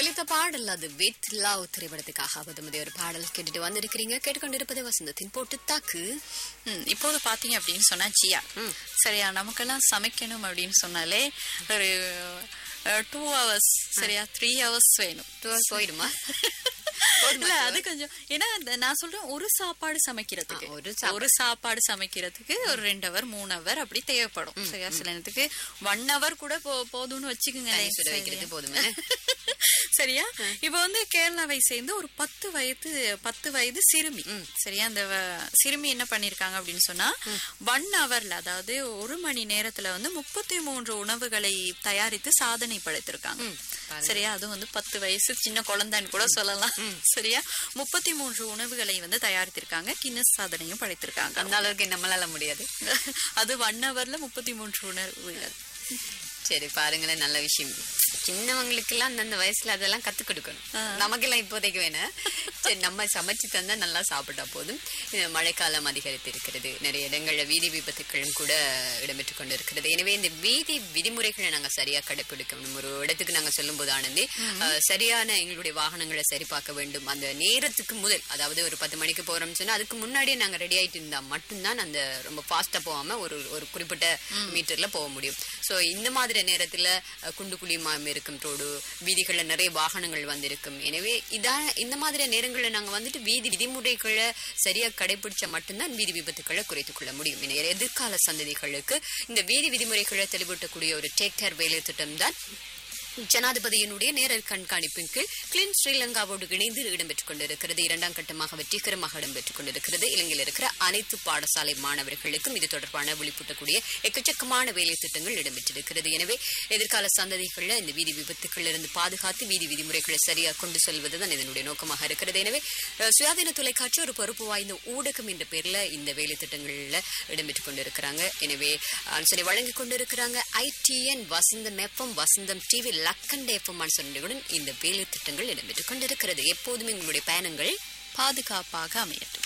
ஒலித்த பாடல் அது வித் லவ் திரைப்படத்துக்காக பதுமதி ஒரு பாடல் கேட்டுட்டு வந்திருக்கிறீங்க கேட்டுக்கொண்டிருப்பது வசந்தத்தின் போட்டு தாக்கு ம், இப்போது பாத்தீங்க அப்படின்னு சொன்னா ஜியா சரியா நமக்கெல்லாம் சமைக்கணும் அப்படின்னு சொன்னாலே ஒரு டூ ஹவர்ஸ் சரியா த்ரீ ஹவர்ஸ் வேணும் போயிடுமா இல்ல அது கொஞ்சம் ஏன்னா இந்த நான் சொல்றேன் ஒரு சாப்பாடு சமைக்கிறதுக்கு ஆ, ஒரு சாப்பாடு. ஒரு சாப்பாடு சமைக்கிறதுக்கு ஒரு ரெண்டு ஹவர் மூணு ஹவர் அப்படி தேவைப்படும் சரியா சில நேரத்துக்கு ஒன் ஹவர் கூட போ- போதும்னு தண்ணி வச்சுக்கோங்களேன் சுட வைக்கிறது போதுமே சரியா இப்ப வந்து கேரளாவை சேர்ந்து ஒரு பத்து வயது பத்து வயது சிறுமி சரியா அந்த வ- சிறுமி என்ன பண்ணிருக்காங்க அப்படின்னு சொன்னா ஒன் ஹவர்ல அதாவது ஒரு மணி நேரத்துல வந்து முப்பத்தி மூன்று உணவுகளை தயாரித்து சாதனை படைத்திருக்காங்க சரியா அதுவும் வந்து பத்து வயசு சின்ன குழந்தைன்னு கூட சொல்லலாம் சரியா முப்பத்தி மூன்று உணவுகளை வந்து தயாரித்திருக்காங்க கின்னஸ் சாதனையும் படைத்திருக்காங்க அந்த அளவுக்கு நம்மளால முடியாது அது ஒன் ஹவர்ல முப்பத்தி மூன்று உணவுகள் சரி பாருங்களேன் நல்ல விஷயம் சின்னவங்களுக்கு எல்லாம் அந்தந்த வயசுல அதெல்லாம் கத்து கொடுக்கணும் நமக்கெல்லாம் இப்போதைக்கு வேணாம் சரி நம்ம சமைச்சு தந்தா நல்லா சாப்பிட்டா போதும் இது மழைக்காலம் அதிகரித்து இருக்கிறது நிறைய இடங்கள்ல வீதி விபத்துக்களும் கூட இடம்பெற்று கொண்டு இருக்கிறது எனவே இந்த வீதி விதிமுறைகளை நாங்க சரியா கடைபிடிக்கணும் ஒரு இடத்துக்கு நாங்க சொல்லும் போது ஆனந்தி அஹ், சரியான எங்களுடைய வாகனங்களை சரி பார்க்க வேண்டும் அந்த நேரத்துக்கு முதல் அதாவது ஒரு பத்து மணிக்கு போறோம்னு சொன்னா அதுக்கு முன்னாடியே நாங்க ரெடி ஆயிட்டு இருந்தா மட்டும்தான் அந்த ரொம்ப ஃபாஸ்டா போகாம ஒரு ஒரு குறிப்பிட்ட மீட்டர்ல போக முடியும் சோ இந்த மாதிரி நேரத்துல அஹ், குண்டு குழியுமாம் இருக்கும் ரோடு வீதிகள்ல நிறைய வாகனங்கள் வந்திருக்கும் எனவே இதான் இந்த மாதிரி நேரங்கள்ல நாங்க வந்துட்டு வீதி விதிமுறைகளை சரியா கடைபிடிச்சா மட்டும்தான் வீதி விபத்துக்களை குறைத்துக் கொள்ள முடியும் எனவே எதிர்கால சந்ததிகளுக்கு இந்த வீதி விதிமுறைகளை தெளிவூட்டக்கூடிய ஒரு டேக் கேர் வேலை திட்டம் தான் ஜனாதிபதியினுடைய நேர கண்காணிப்பின் கீழ் கிளீன் ஸ்ரீலங்காவோடு இணைந்து இடம்பெற்றுக் கொண்டிருக்கிறது இரண்டாம் கட்டமாக வெற்றிகரமாக இடம்பெற்றுக் கொண்டிருக்கிறது இலங்கையில் இருக்கிற அனைத்து பாடசாலை மாணவர்களுக்கும் இது தொடர்பான விழிப்பூட்டக்கூடிய எக்கச்சக்கமான வேலை திட்டங்கள் இடம்பெற்றிருக்கிறது எனவே எதிர்கால சந்ததிகளில் இந்த வீதி விபத்துக்களில் இருந்து பாதுகாத்து வீதி விதிமுறைகளை சரியாக கொண்டு செல்வதுதான் இதனுடைய நோக்கமாக இருக்கிறது எனவே அஹ், சுயாதீன தொலைக்காட்சி ஒரு பொறுப்பு வாய்ந்த ஊடகம் என்ற பேர்ல இந்த வேலை திட்டங்கள்ல இடம்பெற்றுக் கொண்டிருக்கிறாங்க எனவே ஆன்சரை வழங்கி கொண்டிருக்கிறாங்க ITN Vasantham FM Vasantham TV Lakhanda FM ஆன்சருடன் இந்த வேலை திட்டங்கள் இடம்பெற்றுக் கொண்டிருக்கிறது எப்போதுமே உங்களுடைய பயணங்கள் பாதுகாப்பாக அமையட்டும்